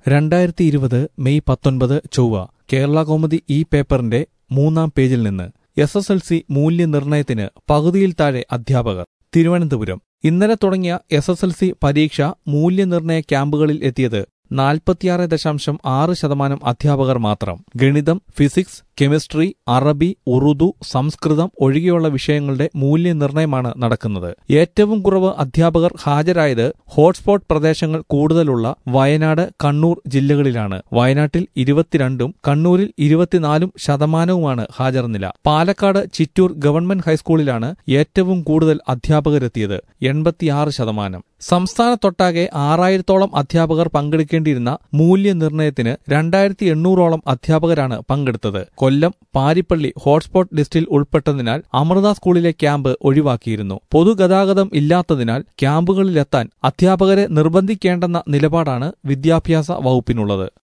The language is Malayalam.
രണ്ടായിരത്തി ഇരുപത് മെയ് പത്തൊൻപത് ചൊവ്വ കേരള കൗമുദി ഈ പേപ്പറിന്റെ മൂന്നാം പേജിൽ നിന്ന് എസ് എസ് എൽ സി മൂല്യനിർണയത്തിന് പകുതിയിൽ താഴെ അധ്യാപകർ തിരുവനന്തപുരം ഇന്നലെ തുടങ്ങിയ എസ് എസ് എൽ സി പരീക്ഷ മൂല്യനിർണയ ക്യാമ്പുകളിൽ എത്തിയത് നാൽപ്പത്തിയാറ് ദശാംശം ആറ് ശതമാനം അധ്യാപകർ മാത്രം ഗണിതം ഫിസിക്സ് കെമിസ്ട്രി അറബി ഉറുദു സംസ്കൃതം ഒഴികെയുള്ള വിഷയങ്ങളുടെ മൂല്യനിർണയമാണ് നടക്കുന്നത് ഏറ്റവും കുറവ് അധ്യാപകർ ഹാജരായത് ഹോട്ട്സ്പോട്ട് പ്രദേശങ്ങൾ കൂടുതലുള്ള വയനാട് കണ്ണൂർ ജില്ലകളിലാണ് വയനാട്ടിൽ ഇരുപത്തിരണ്ടും കണ്ണൂരിൽ ഇരുപത്തിനാലും ശതമാനവുമാണ് ഹാജർ നില പാലക്കാട് ചിറ്റൂർ ഗവൺമെന്റ് ഹൈസ്കൂളിലാണ് ഏറ്റവും കൂടുതൽ അധ്യാപകരെത്തിയത് എൺപത്തിയാറ് ശതമാനം സംസ്ഥാനത്തൊട്ടാകെ ആറായിരത്തോളം അധ്യാപകർ പങ്കെടുക്കേണ്ടിയിരുന്ന മൂല്യനിർണയത്തിന് രണ്ടായിരത്തി എണ്ണൂറോളം അധ്യാപകരാണ് പങ്കെടുത്തത് കൊല്ലം പാരിപ്പള്ളി ഹോട്ട്സ്പോട്ട് ലിസ്റ്റിൽ ഉൾപ്പെട്ടതിനാൽ അമൃത സ്കൂളിലെ ക്യാമ്പ് ഒഴിവാക്കിയിരുന്നു പൊതുഗതാഗതം ഇല്ലാത്തതിനാൽ ക്യാമ്പുകളിലെത്താൻ അധ്യാപകരെ നിർബന്ധിക്കേണ്ടെന്ന നിലപാടാണ് വിദ്യാഭ്യാസ വകുപ്പിനുള്ളത്